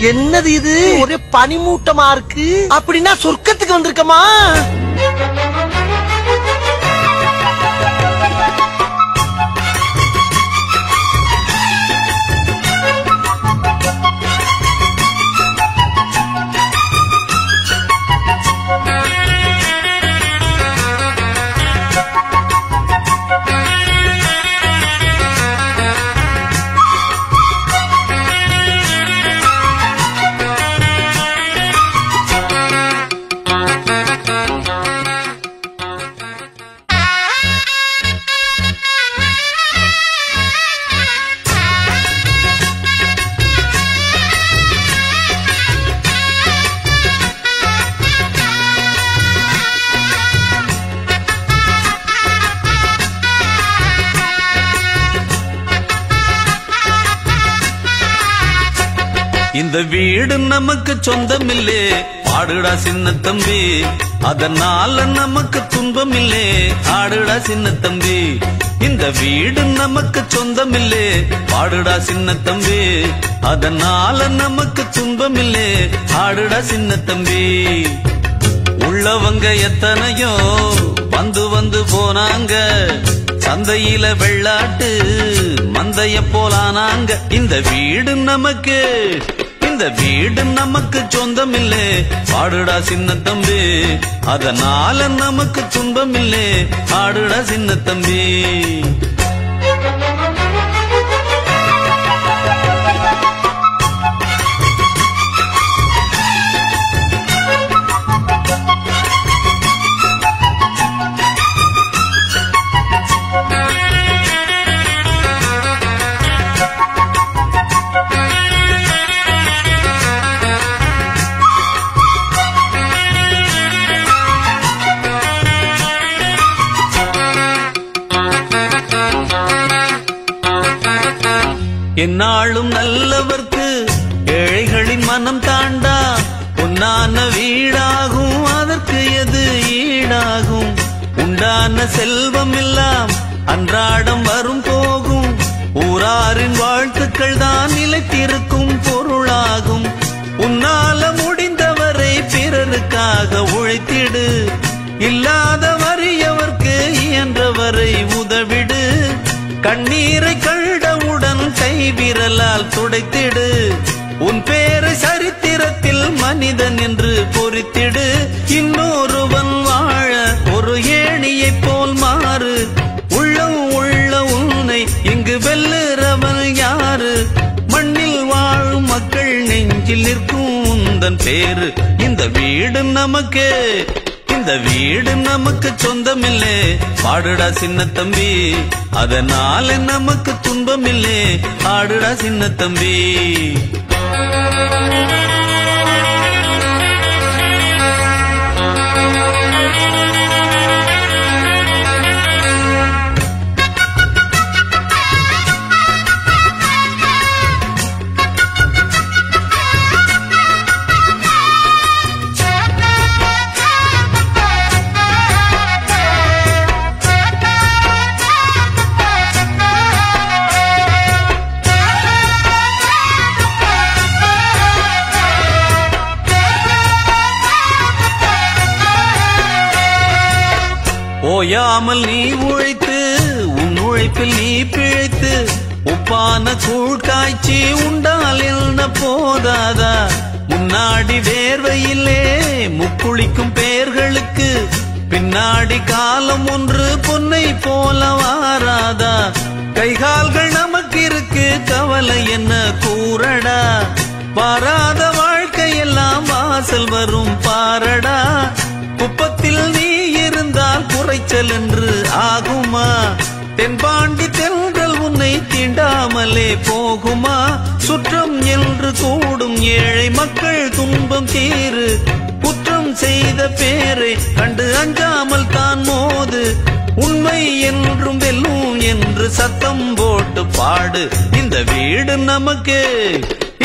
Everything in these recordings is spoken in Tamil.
என்னது இது ஒரே பனிமூட்டமா இருக்கு அப்படின்னா சொர்க்கத்துக்கு வந்திருக்கமா இந்த வீடு நமக்கு சொந்தமில்லே ஆடுடா சின்ன தம்பி அதனால நமக்கு துன்பமில்லே ஆடுடா சின்ன தம்பி இந்த வீடு நமக்கு சொந்தமில்லே பாடுடா சின்ன தம்பி அதனால நமக்கு துன்பமில்லே ஆடுடா சின்ன தம்பி உள்ளவங்க எத்தனையோ வந்து வந்து போனாங்க சந்தையில வெள்ளாட்டு மந்தைய போலானாங்க இந்த வீடு நமக்கு இந்த வீடு நமக்கு சொந்தம் இல்லே பாடுடா சின்ன தம்பி அதனால நமக்கு துன்பம் இல்லே ஆடுடா சின்ன தம்பி என்னாலும் நல்லவர்க்கு ஏழைகளின் மனம் தாண்டா பொன்னான வீடாகும் அதற்கு எது ஈடாகும் உண்டான செல்வம் எல்லாம் அன்றாடம் வரும் போகும் ஊராரின் வாழ்த்துக்கள் தான் நிலைத்திருக்கும் பொருளாகும் உன்னால முடிந்தவரை பிறருக்காக உழைத்திடு இல்லாத வறியவர்க்கு இயன்றவரை உதவிடு கண்ணீரை கண்டவுடன் கைவிரலால் துடைத்திடு உன் பேரை சரித்திரத்தில் மனிதன் என்று பொறித்திடு இன்னொருவன் வாழ ஒரு ஏணியைப் போல் மாறு உள்ளம் உள்ள உன்னை இங்கு வெல்லுறவன் யாரு மண்ணில் வாழும் மக்கள் நெஞ்சில் நிற்கும் உந்தன் பேரு இந்த வீடு நமக்கு இந்த வீடு நமக்கு சொந்தமில்லே பாடுடா சின்ன தம்பி அதனால நமக்கு துன்பமில்லே ஆடுடா சின்ன தம்பி ஓயாமல் நீ உழைத்து உன் உழைப்பில் நீ பிழைத்து உப்பான கூழ் காய்ச்சி உண்டால் என்ன போதாதா முன்னாடி வேர்வையிலே முக்குளிக்கும் பேர்களுக்கு பின்னாடி காலம் ஒன்று பொன்னை போல வாராதா கைகால்கள் நமக்கு இருக்கு கவலை என்ன கூறடா பாராத வாழ்க்கையெல்லாம் வாசல் வரும் பாரடா குப்பத்தில் நீ இருந்தால் குறைச்சல் என்று ஆகுமா தென்பாண்டி தென்றல் உன்னை தீண்டாமலே போகுமா சுற்றம் என்று கூடும் ஏழை மக்கள் துன்பம் தீரு குற்றம் செய்த பேரை கண்டு அஞ்சாமல் தான் மோது உண்மை என்றும் வெல்லும் என்று சத்தம் போட்டு பாடு இந்த வீடு நமக்கு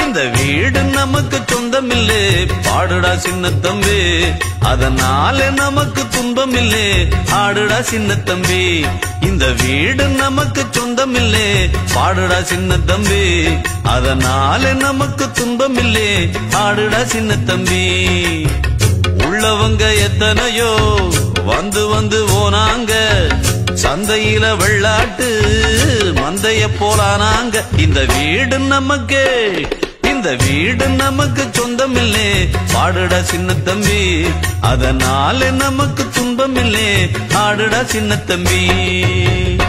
இந்த வீடு நமக்கு சொந்தமில்லே பாடுடா சின்ன தம்பி அதனால நமக்கு துன்பமில்லே ஆடுடா சின்ன தம்பி இந்த வீடு நமக்கு சொந்தமில்லே பாடுடா சின்ன தம்பி அதனால நமக்கு துன்பமில்லே ஆடுடா சின்ன தம்பி உள்ளவங்க எத்தனையோ வந்து வந்து போனாங்க சந்தையில வெள்ளாட்டு மந்தைய போலானாங்க இந்த வீடு நமக்கு இந்த வீடு நமக்கு சொந்தமில்லே பாடுடா சின்ன தம்பி அதனால நமக்கு துன்பமில்லே ஆடுடா சின்ன தம்பி